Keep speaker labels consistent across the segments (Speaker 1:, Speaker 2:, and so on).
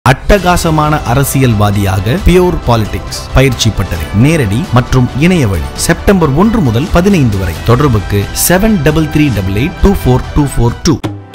Speaker 1: அட்டகாசமான அரசியல்வாதியாக pure politics பயிற்சி பட்டறை நேரடி மற்றும் இணைய வழி செப்டம்பர் ஒன்று முதல் பதினைந்து வரை தொடர்புக்கு seven double three double eight two four two four two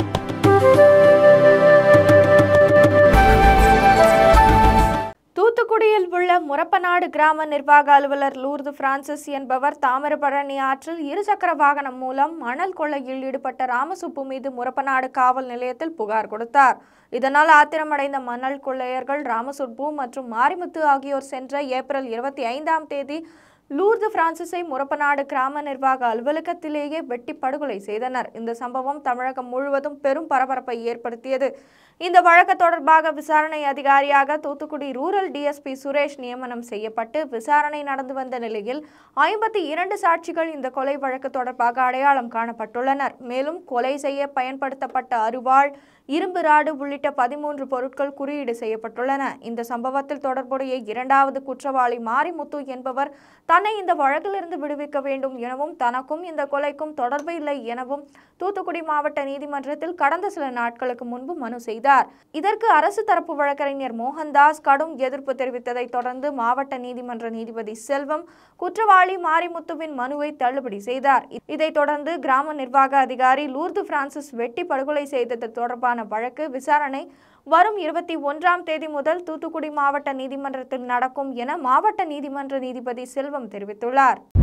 Speaker 2: தூத்துக்குடியில் உள்ள முரப்பநாடு கிராம நிர்வாக அலுவலர் லூர்து பிரான்சிஸ் என்பவர் தாமிரபரணி ஆற்றில் இருசக்கர வாகனம் மூலம் மணல் கொள்ளையில் ஈடுபட்ட ராமசுப்பு மீது முரப்பநாடு காவல் நிலையத்தில் புகார் கொடுத்தார் இதனால் ஆத்திரமடைந்த மணல் கொள்ளையர்கள் ராமசுப்பு மற்றும் மாரிமுத்து ஆகியோர் சென்ற ஏப்ரல் இருபத்தி ஐந்தாம் தேதி லூர்து பிரான்சிஸை முரப்பநாடு கிராம நிர்வாக அலுவலகத்திலேயே வெட்டி படுகொலை செய்தனர் இந்த சம்பவம் தமிழகம் முழுவதும் பெரும் பரபரப்பை ஏற்படுத்தியது இந்த வழக்கு தொடர்பாக விசாரணை அதிகாரியாக தூத்துக்குடி ரூரல் டிஎஸ்பி சுரேஷ் நியமனம் செய்யப்பட்டு விசாரணை நடந்து வந்த நிலையில் ஐம்பத்தி இரண்டு சாட்சிகள் இந்த கொலை வழக்கு தொடர்பாக அடையாளம் காணப்பட்டுள்ளனர் மேலும் கொலை செய்ய பயன்படுத்தப்பட்ட அருவாள் இரும்பு ராடு உள்ளிட்ட பதிமூன்று பொருட்கள் குறியீடு செய்யப்பட்டுள்ளன இந்த சம்பவத்தில் தொடர்புடைய இரண்டாவது குற்றவாளி மாரிமுத்து என்பவர் தன்னை இந்த வழக்கிலிருந்து விடுவிக்க வேண்டும் எனவும் தனக்கும் இந்த கொலைக்கும் தொடர்பு இல்லை எனவும் தூத்துக்குடி மாவட்ட நீதிமன்றத்தில் கடந்த சில நாட்களுக்கு முன்பு மனு செய்தார் இதற்கு அரசு தரப்பு வழக்கறிஞர் மோகன்தாஸ் கடும் எதிர்ப்பு தெரிவித்ததைத் தொடர்ந்து மாவட்ட நீதிமன்ற நீதிபதி செல்வம் குற்றவாளி மாரிமுத்துவின் மனுவை தள்ளுபடி செய்தார் இதைத் தொடர்ந்து கிராம நிர்வாக அதிகாரி லூர்து பிரான்சிஸ் வெட்டி படுகொலை செய்தது தொடர்பான வழக்கு விசாரணை வரும் இருபத்தி ஒன்றாம் தேதி முதல் தூத்துக்குடி மாவட்ட நீதிமன்றத்தில் நடக்கும் என மாவட்ட நீதிமன்ற நீதிபதி செல்வம் தெரிவித்துள்ளார்